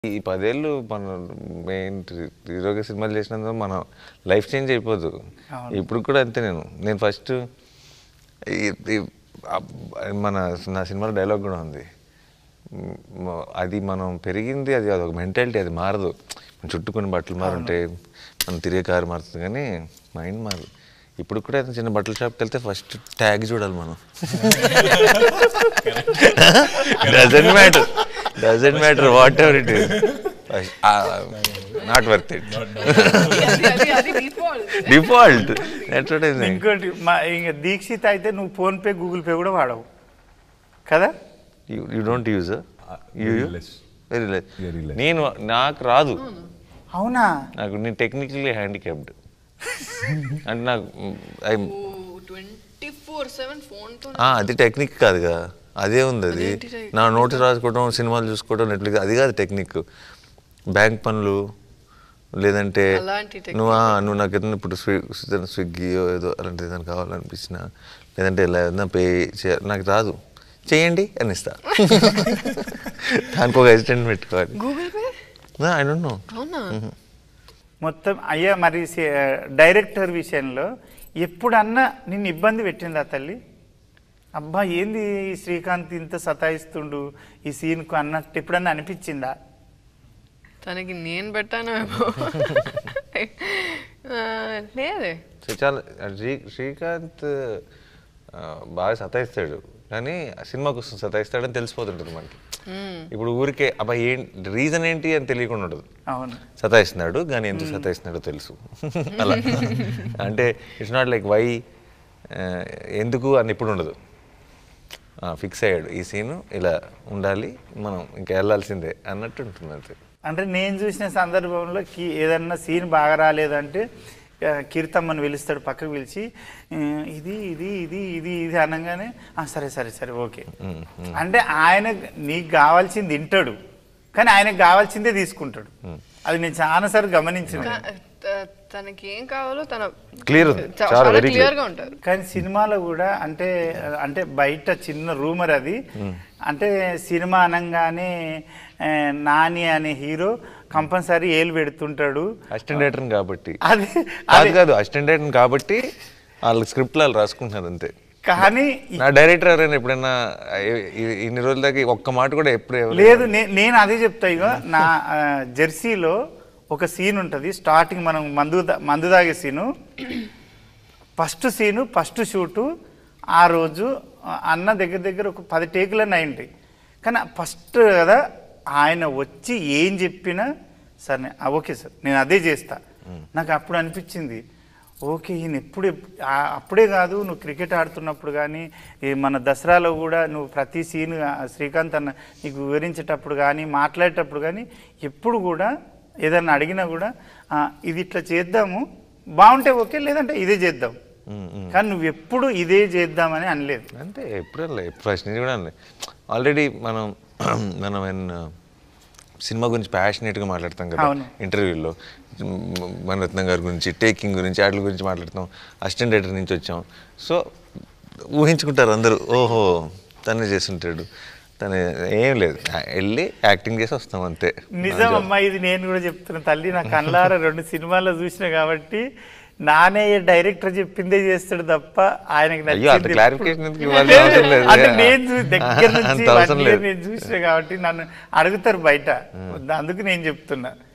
ఈ పదేళ్ళు మన మెయిన్ హీరోగా సినిమాలు చేసినందుకు మన లైఫ్ చేంజ్ అయిపోదు అవును. ఇప్పుడు కూడా అంతే నేను నేను ఫస్ట్ మన నా సినిమాలో డైలాగ్ కూడా ఉంది మ- అది మనం పెరిగింది అది అదొక మెంటాలిటీ అది మారదు మన చుట్టూ కొన్ని బట్టలు మారుంటాయి మనం తిరిగే కారు మారుతుంది కానీ మైండ్ మారదు ఇప్పుడు కూడా ఏదైనా చిన్న బట్టల షాప్కి వెళ్తే ఫస్ట్ ట్యాగ్ చూడాలి మనం doesn't matter doesn't matter whatever it is not worth it అది అది అది default. డిఫాల్ట్ అడ్వర్టైజింగ్ ఇంకోటి మా ఇంకా దీక్షిత్ అయితే నువ్వు ఫోన్ పే గూగుల్ పే కూడా వాడవు కదా you don't use you very less. Very less Very less. నేను నాకు రాదు అవునా నాకు నేను టెక్నికల్లీ హ్యాండిక్యాప్డ్ అంటే నాకు ఐ ఓ, 24/7 phone తో అది టెక్నిక్ కాదు కదా అదే ఉంది అది అదేంటి technique? నా నోటి రాసుకోవడం సినిమాలు చూసుకోవడం నెట్ఫ్లిక్స్ అది కాదు టెక్నిక్ బ్యాంక్ పనులు లేదంటే అలాంటి technique. నువ్వు ఆ, నువ్వు నాకు ఏదైనా ఇప్పుడు స్వి- ఏదైనా స్విగ్గీయో ఏదో అలాంటి ఏదైనా కావాలనిపించిన లేదంటే ఇలా ఏదైనా పే చేయాలి నాకు రాదు చేయండి అని ఇస్తా దానికి ఒక అసిస్టెంట్ పెట్టుకోవాలి Google Pay I don't know అవునా మొత్తం అయ్యా మరి సే- డైరెక్టర్ విషయంలో ఎప్పుడన్నా నిన్ను ఇబ్బంది పెట్టిందా తల్లి అబ్బా ఏంది ఈ శ్రీకాంత్ ఇంత సతాయిస్తుండు ఈ సీన్కు అన్నట్టు ఎప్పుడన్నా అనిపించిందా తనకి నేను పెట్టాను ఏమో ఆ, లేదే సో చాలా శ్రీ శ్రీకాంత్ ఆ, బాగా సతాయిస్తాడు కానీ ఆ సినిమా కోసం సతాయిస్తాడని తెలిసిపోతుంటుంది మనకి ఇప్పుడు ఊరికే అబ్బాయి ఏం రీజన్ ఏంటి అని తెలియకుండా ఉండదు అవును సతాయిస్తున్నాడు కానీ ఎందుకు సతాయిస్తున్నాడో తెలుసు అలా అంటే ఇట్స్ నాట్ లైక్ వై ఎందుకు అని ఎప్పుడు ఉండదు ఫిక్స్ అయ్యాడు ఈ సీను ఇలా ఉండాలి మనం ఇంకా వెళ్ళాల్సిందే అన్నట్టు ఉంటుంది అంతే అంటే నేను చూసిన సందర్భంలో కి ఏదన్నా సీన్ బాగా రాలేదంటే ఆ, కీర్తమ్మని పిలుస్తాడు పక్కకు పిలిచి "ఆ, ఇది ఇది ఇది ఇది ఇది అనగానే "ఆ, సరే సరే సరే ఓకే అంటే ఆయన నీకు కావాల్సింది వింటాడు కానీ ఆయనకు కావాల్సిందే తీసుకుంటాడు అది నేను చాలాసార్లు గమనించిన కా- త- తనకి ఏం కావాలో తన Clear ఉంది. చా- చాలా చాలా very clear. క్లియర్ గా ఉంటారు కానీ సినిమాలో కూడా అంటే అంటే బయట చిన్న రూమర్ అది అంటే సినిమా అనగానే ఆ, నాని అనే హీరో కంపల్సరీ ఏలు పెడుతుంటాడు అసిస్టెంట్ డైరెక్టర్ కాబట్టి అది కాదు అది కాదు అసిస్టెంట్ డైరెక్టర్ కాబట్టి వాళ్ళ స్క్రిప్ట్ వాళ్ళు రాసుకుంటున్నారు అంతే కానీ నా డైరెక్టర్ ఎవరైనా ఎప్పుడైనా ఇ- ఇ- ఇన్ని రోజుల దాకా ఒక్క మాట కూడా ఎప్పుడు ఎవరు- లేదు నే- నేను అదే చెప్తా ఇగో నా ఆ, జెర్సీలో ఒక సీన్ ఉంటుంది స్టార్టింగ్ మనం మందు దా- మందు తాగే scene first scene first shoot ఆ రోజు ఆ, అన్న దగ్గర దగ్గర ఒక పది టేకులన్నీ అయి ఉంటాయి కానీ ఫస్ట్ కదా ఆయన వచ్చి ఏం చెప్పినా సార్ నే- ఆ, ఓకే సార్ నేను అదే చేస్తా నాకు అప్పుడు అనిపించింది ఓకే ఈయన ఎప్పుడు ఎప్- ఆ- అప్పుడే కాదు నువ్వు క్రికెట్ ఆడుతున్నప్పుడు కానీ ఈ మన దసరాలో కూడా నువ్వు ప్రతి సీన్ శ్రీకాంత్ అన్న నీకు వివరించేటప్పుడు కానీ మాట్లాడేటప్పుడు కానీ ఎప్పుడు కూడా ఏదన్నా అడిగినా కూడా "ఆ, ఇది ఇట్లా చేద్దాము బాగుంటే ఓకే లేదంటే ఇదే చేద్దాం ఉమ్, ఉమ్. కానీ నువ్వు ఎప్పుడు ఇదే చేద్దామని అనలేదు అంతే ఎప్పుడు అనలే ఫస్ట్ నుంచి కూడా అనలే ఆల్రెడీ మనం మనం ఏమన్నా సినిమా గురించి ప్యాషనేట్గా మాట్లాడతాం కదా అవును. ఇంటర్వ్యూలో మనరత్నం గారి గురించి టేకింగ్ గురించి వాటి గురించి మాట్లాడతాం అసిస్టెంట్ డైరెక్టర్ నుంచి వచ్చాం సో ఊహించుకుంటారు అందరూ ఓహో తనే చేస్తుంటాడు తను ఏం లేదు వెళ్ళి యాక్టింగ్ చేసి వస్తాం అంతే నిజం అమ్మా ఇది నేను కూడా చెప్తున్నా తల్లి నా కళ్ళారా రెండు సినిమాల్లో చూసిన కాబట్టి నానే డైరెక్టర్ చెప్పిందే చేస్తాడు తప్ప ఆయనకి అయ్యో, అంత నచ్చింది clarification ఎప్పుడు- ఎందుకు ఇవ్వాల్సిన అవసరం లేదు. అంటే నేను చూ- దగ్గర అంత నుంచి అవసరం one year లేదు. నేను చూసిన కాబట్టి నన్ను అడుగుతారు బయట అందుకు నేను చెప్తున్నా